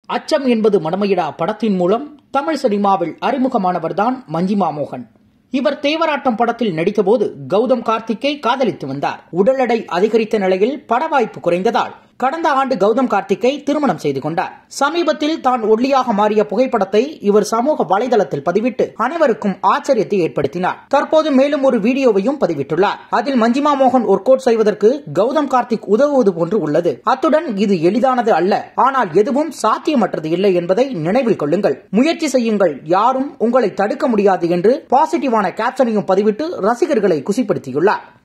அச்சம் என்பது மடமையிடா படத்தின் மூலம் தமிழ் சினிமாவில் அறிமுகமானவர்தான் மஞ்சிமா மோகன் இவர் தேவராட்டம் படத்தில் நடித்தபோது கௌதம் கார்த்திக்கை காதலித்து வந்தார் உடல் எடை அதிகரித்த நிலையில் பட வாய்ப்பு குறைந்ததால் கடந்த ஆண்டு கௌதம் கார்த்திக்கை திருமணம் செய்து கொண்டார் சமீபத்தில் தான் ஒல்லியாக மாறிய புகைப்படத்தை இவர் சமூக வலைதளத்தில் பதிவிட்டு அனைவருக்கும் ஆச்சரியத்தை ஏற்படுத்தினார் தற்போது மேலும் ஒரு வீடியோவையும் பதிவிட்டுள்ளார் அதில் மஞ்சிமா மோகன் ஒர்க் அவுட் செய்வதற்கு கௌதம் கார்த்திக் உதவுவது போன்று உள்ளது அத்துடன் இது எளிதானது அல்ல ஆனால் எதுவும் சாத்தியமற்றது இல்லை என்பதை நினைவில் கொள்ளுங்கள் முயற்சி செய்யுங்கள் யாரும் உங்களை தடுக்க முடியாது என்று பாசிட்டிவான கேப்ஷனையும் பதிவிட்டு ரசிகர்களை குசிப்படுத்தியுள்ளார்